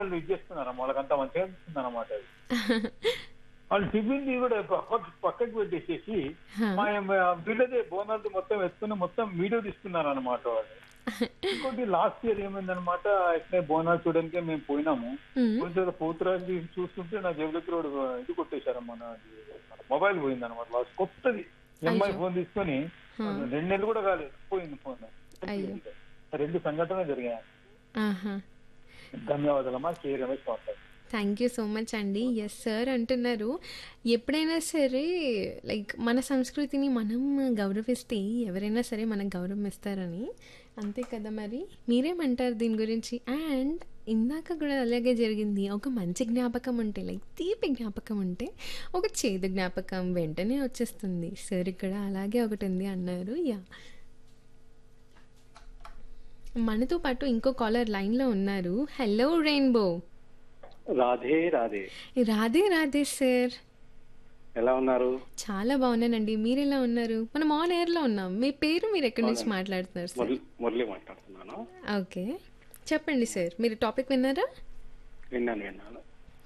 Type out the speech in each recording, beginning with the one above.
వాళ్ళు ఇది చేస్తున్నారు వాళ్ళకంతా మంచిగా అనిపిస్తుంది అనమాట అది వాళ్ళు టిఫిన్ ది కూడా పక్క- పక్కకి పెట్టేసేసి మా మా వీళ్ళదే బోనాలు మొత్తం ఎత్తుకుని మొత్తం వీడియో తీస్తున్నారు అనమాట వాళ్ళు ఇంకోటి లాస్ట్ ఇయర్ ఏమైందనమాట ఇట్లే బోనాలు చూడడానికి మేము పోయినాము మ్మ్. కొంచెం పోతురాజు చూస్తుంటే నా జేబులోకి రోడ్ ఇది కొట్టేశారమ్మా నా మొబైల్ పోయింది అనమాట లాస్ట్ కొత్తది ఎంఐ ఫోన్ తీసుకొని రెండు నెలలు కూడా కాలేదు పోయింది ఫోన్ అయ్యో. రెండు సంఘటనలు జరిగాయి ఆహా ధన్యవాదాలమ్మా కే రమేష్ మాట్లాడు థ్యాంక్ యూ సో మచ్ అండి ఎస్ సార్ అంటున్నారు ఎప్పుడైనా సరే లైక్ మన సంస్కృతిని మనం గౌరవిస్తే ఎవరైనా సరే మనకు గౌరవం ఇస్తారని అంతే కదా మరి మీరేమంటారు దీని గురించి అండ్ ఇందాక కూడా అలాగే జరిగింది ఒక మంచి జ్ఞాపకం ఉంటే లైక్ తీపి జ్ఞాపకం ఉంటే ఒక చేదు జ్ఞాపకం వెంటనే వచ్చేస్తుంది సార్ ఇక్కడ అలాగే ఒకటి ఉంది అన్నారు యా మనతో పాటు ఇంకో కాలర్ లైన్లో ఉన్నారు hello rainbow Radhe Radhe Radhe Radhe sir ఎలా ఉన్నారు చాలా బాగున్నానండి మీరు ఎలా ఉన్నారు మనం ఆన్ ఎయిర్ లో ఉన్నాం మీ పేరు మీరు ఎక్కడి నుంచి మాట్లాడుతున్నారు సార్ మురళి మురళి మాట్లాడుతున్నాను ఓకే చెప్పండి సార్ మీరు టాపిక్ విన్నారా విన్నాను విన్నాను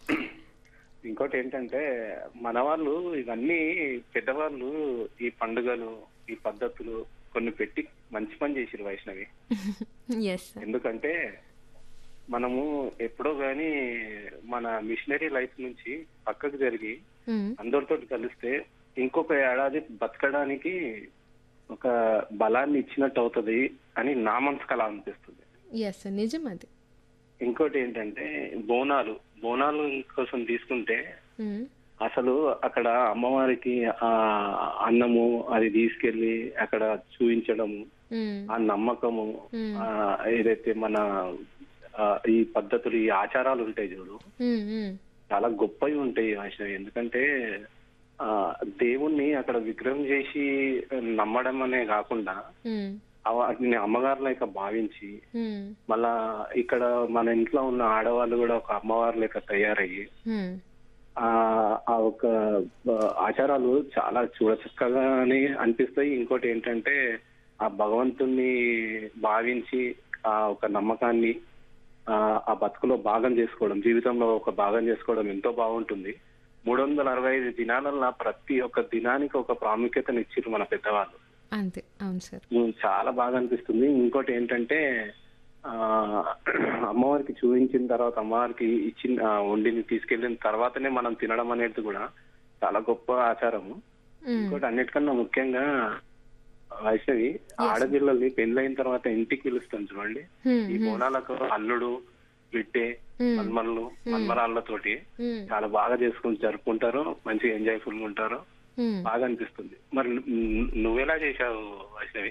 ఇంకోటి ఏంటంటే మన వాళ్ళు ఇవన్నీ పెద్దవాళ్ళు ఈ పండుగలు ఈ పద్ధతులు కొన్ని పెట్టి మంచి పని చేసిరు వైష్ణవి ఎస్ సార్ ఎందుకంటే మనము ఎప్పుడో గాని మన మిషనరీ లైఫ్ నుంచి పక్కకు జరిగి అందరితో కలిస్తే ఇంకొక ఏడాది బతకడానికి ఒక బలాన్ని ఇచ్చినట్టు అవుతుంది అని నా మనసుకు అలా అనిపిస్తుంది ఎస్ సార్ నిజం అది ఇంకోటి ఏంటంటే బోనాలు బోనాలు కోసం తీసుకుంటే మ్మ్. అసలు అక్కడ అమ్మవారికి ఆ అన్నము అది తీసుకెళ్లి అక్కడ చూపించడము మ్మ్. ఆ నమ్మకము ఆ ఏదైతే మన ఆ, ఈ పద్ధతులు ఈ ఆచారాలు ఉంటాయి చూడు మ్మ్. మ్మ్. చాలా గొప్పవి ఉంటాయి వైష్ణవి ఎందుకంటే ఆ దేవుణ్ణి అక్కడ విగ్రహం చేసి నమ్మడం అనే కాకుండా మ్మ్. ఆ వాటిని అమ్మగారు లెక్క భావించి మ్మ్. మళ్ళా ఇక్కడ మన ఇంట్లో ఉన్న ఆడవాళ్ళు కూడా ఒక అమ్మవారు లెక్క తయారయ్యి మ్మ్. ఆ ఆ ఒక ఆ, ఆచారాలు చాలా చూడచక్కగానే అనిపిస్తాయి ఇంకోటి ఏంటంటే ఆ భగవంతుణ్ణి భావించి ఆ ఒక నమ్మకాన్ని ఆ ఆ బతుకులో భాగం చేసుకోవడం జీవితంలో ఒక భాగం చేసుకోవడం ఎంతో బాగుంటుంది మూడు వందల అరవై ఐదు దినాలల్లో ప్రతి ఒక్క దినానికి ఒక ప్రాముఖ్యతను ఇచ్చిర్రు మన పెద్దవాళ్ళు అంతే అవును సార్ ఉమ్, చాలా బాగా అనిపిస్తుంది ఇంకోటి ఏంటంటే ఆ అమ్మవారికి చూపించిన తర్వాత అమ్మవారికి ఇచ్చిన ఆ, వండిని తీసుకెళ్లిన తర్వాతనే మనం తినడం అనేది కూడా చాలా గొప్ప ఆచారము మ్మ్. ఇంకోటి అన్నిటికన్నా ముఖ్యంగా వైష్ణవి ఆడపిల్లల్ని పెళ్ళైన తర్వాత ఇంటికి పిలుస్తాం చూడండి మ్మ్. ఈ బోనాలకు అల్లుడు బిడ్డే మన్మల్లు మన్మరాళ్ళతోటి మ్మ్. చాలా బాగా చేసుకుని జరుపుకుంటారు మంచిగా ఎంజాయ్ఫుల్ గా ఉంటారు మ్మ్. బాగా అనిపిస్తుంది మరి ను- నువ్వెలా చేశావు వైష్ణవి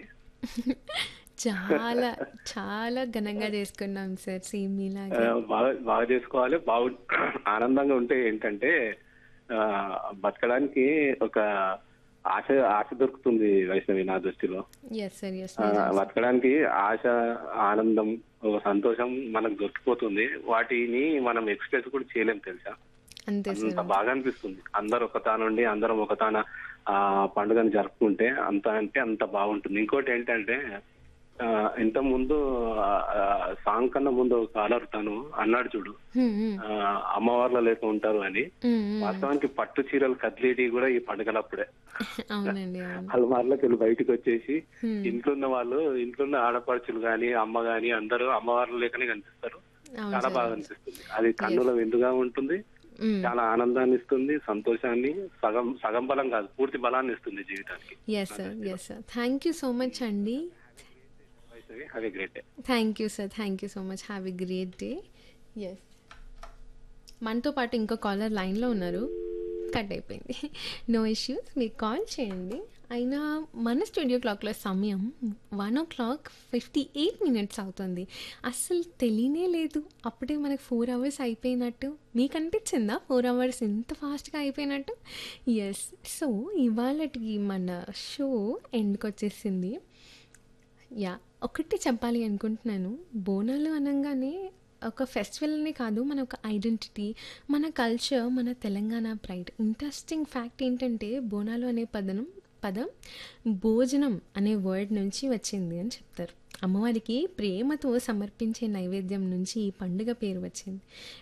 చాలా చాలా ఘనంగా చేసుకున్నాం సార్ సేమ్ ఆ, మీలాగే బాగా బాగా చేసుకోవాలి బాగు ఆనందంగా ఉంటే ఏంటంటే ఆ, బతకడానికి ఒక ఆశ ఆశ దొరుకుతుంది వైష్ణవి నా దృష్టిలో ఎస్ సార్ ఎస్ ఆ, బతకడానికి ఆశ ఆనందం ఒక సంతోషం మనకు దొరికిపోతుంది వాటిని మనం ఎక్స్ప్రెస్ కూడా చేయలేం తెలుసా అంతే అంత సార్ బాగా అనిపిస్తుంది అందరు ఒక తానుండి అందరం ఒక తాన ఆ పండుగను జరుపుకుంటే అంత అంటే అంత బాగుంటుంది ఇంకోటి ఏంటంటే ఆ, ఇంత ముందు సాంగ్ కన్నా ముందు ఒక కాలర్ తను అన్నాడు చూడు మ్మ్. మ్మ్. ఆ, అమ్మవార్ల లేక ఉంటారు అని మ్మ్. మ్మ్. వాస్తవానికి పట్టు చీరలు కదిలేటి కూడా ఈ పండుగలప్పుడే అవునండి అవును అలమార్లోకి వెళ్ళి బయటకు వచ్చేసి Hmm. ఇంట్లో ఉన్న వాళ్ళు ఇంట్లో ఉన్న ఆడపడుచులు గాని అమ్మ గాని అందరూ అమ్మవార్ల లేకనే కనిపిస్తారు అవును చాలా బాగా అనిపిస్తుంది అది కన్నుల విందుగా ఉంటుంది మ్మ్. చాలా ఆనందాన్ని ఇస్తుంది సంతోషాన్ని సగం సగం బలం కాదు పూర్తి బలాన్ని ఇస్తుంది జీవితానికి yes sir yes sir thank you so much అండి అదే great thank you sir thank you so much have a great day yes మనతో పాటు ఇంకో కాలర్ లైన్లో ఉన్నారు కట్ అయిపోయింది నో ఇష్యూస్ మీరు కాల్ చేయండి అయినా మన స్టూడియో క్లాక్లో సమయం one o'clock fifty eight minutes అవుతుంది అస్సలు తెలియనే లేదు అప్పుడే మనకు ఫోర్ అవర్స్ అయిపోయినట్టు మీకు అనిపించిందా ఫోర్ అవర్స్ ఎంత ఫాస్ట్గా అయిపోయినట్టు ఎస్ సో ఇవాళకి మన షో ఎండ్కి వచ్చేసింది యా ఒకటి చెప్పాలి అనుకుంటున్నాను బోనాలు అనగానే ఒక ఫెస్టివల్నే కాదు మన ఒక ఐడెంటిటీ మన కల్చర్ మన తెలంగాణ ప్రైడ్ ఇంట్రెస్టింగ్ ఫ్యాక్ట్ ఏంటంటే బోనాలు అనే పదం పదం భోజనం అనే వర్డ్ నుంచి వచ్చింది అని చెప్తారు అమ్మవారికి ప్రేమతో సమర్పించే నైవేద్యం నుంచి ఈ పండుగ పేరు వచ్చింది